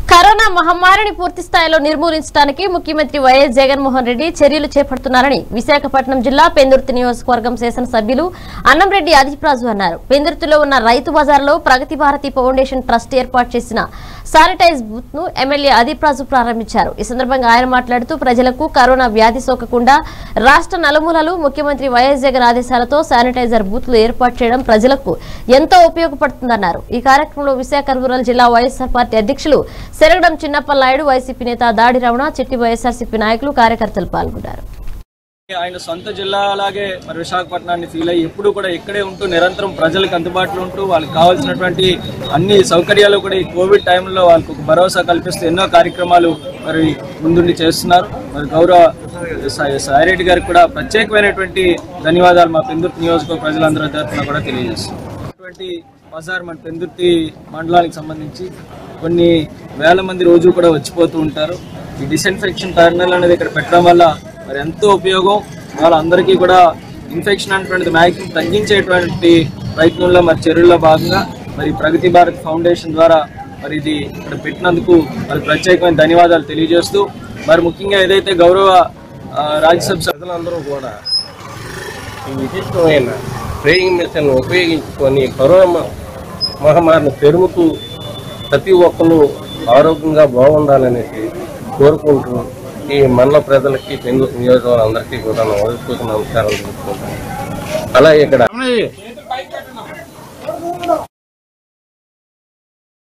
corona మహమ్మారిని పూర్తి స్థాయిలో నిర్మూలించడానికి ముఖ్యమంత్రి వైఎస్ జగన్మోహన్ రెడ్డి చర్యలు చేపడుతున్నారని విశాఖపట్నం జిల్లా పెందుర్తి నియోజకవర్గం శాసనసభ్యులు అన్నంరెడ్డి అదిప్రాజు అన్నారు పెందుర్తిలో ఉన్న రైతు బజార్లో ప్రగతి భారతి ఫౌండేషన్ ట్రస్ట్ ఏర్పాటు చేసిన శానిటైజ్ బూత్ ను ఎమ్మెల్యే అదిప్రాజు ప్రారంభించారు ఈ సందర్భంగా ఆయన మాట్లాడుతూ ప్రజలకు కరోనా వ్యాధి సోకకుండా రాష్ట్ర నలుమూలలు ముఖ్యమంత్రి వైఎస్ జగన్ ఆదేశాలతో శానిటైజర్ బూత్లు ఏర్పాటు చేయడం ప్రజలకు ఎంతో ఉపయోగపడుతుందన్నారు ఈ కార్యక్రమంలో విశాఖ రూరల్ జిల్లా వైఎస్ఆర్ పార్టీ అధ్యక్షులు శరగడం చిన్నప్పలనాయుడు వైసీపీ నేత దాడి రమణ చిట్టి వైఎస్ఆర్సీపీ నాయకులు కార్యకర్తలు పాల్గొన్నారు ఆయన సొంత జిల్లా అలాగే మరి విశాఖపట్నాన్ని ఫీల్ అయ్యి ఎప్పుడు కూడా ఇక్కడే ఉంటూ నిరంతరం ప్రజలకు అందుబాటులో ఉంటూ వాళ్ళకి కావాల్సినటువంటి అన్ని సౌకర్యాలు కూడా ఈ కోవిడ్ టైంలో వాళ్ళకు ఒక భరోసా కల్పిస్తూ ఎన్నో కార్యక్రమాలు మరి ముందుండి చేస్తున్నారు మరి గౌరవ సా- సాయిరెడ్డి గారికి కూడా ప్రత్యేకమైనటువంటి ధన్యవాదాలు మా పెందుర్తి నియోజకవర్గ ప్రజలందరి తరఫున కూడా తెలియజేస్తున్నాం అటువంటి బజార్ మన పెందుర్తి మండలానికి సంబంధించి కొన్ని వేల మంది రోజు కూడా వచ్చిపోతూ ఉంటారు ఈ డిస్ఇన్ఫెక్షన్ టర్నల్ అనేది ఇక్కడ పెట్టడం వల్ల మరి ఎంతో ఉపయోగం వాళ్ళందరికీ కూడా ఇన్ఫెక్షన్ అనేటువంటిది మ్యాక్సిమం తగ్గించేటువంటి ప్రయత్నంలో మరి చర్యల్లో భాగంగా మరి ప్రగతి భారత్ ఫౌండేషన్ ద్వారా మరి ఇది ఇక్కడ పెట్టినందుకు మరి ప్రత్యేకమైన ధన్యవాదాలు తెలియజేస్తూ మరి ముఖ్యంగా ఏదైతే గౌరవ ఆ, రాజ్యసభ సభ్యులు ప్రజలందరూ కూడా ఈ విశిష్టమైన స్ప్రేయింగ్ మిషన్ ఉపయోగించుకొని కరోనా మహమ్మారిని పెరుగుతూ ప్రతి ఒక్కరు ఆరోగ్యంగా బాగుండాలనేసి కోరుకుంటూ ఈ మండల ప్రజలకి పెందు నియోజకవర్గం అందరికీ కూడా నా హృదయపూర్వక నమస్కారం తెలుసుకుంటాను అలాగే ఇక్కడ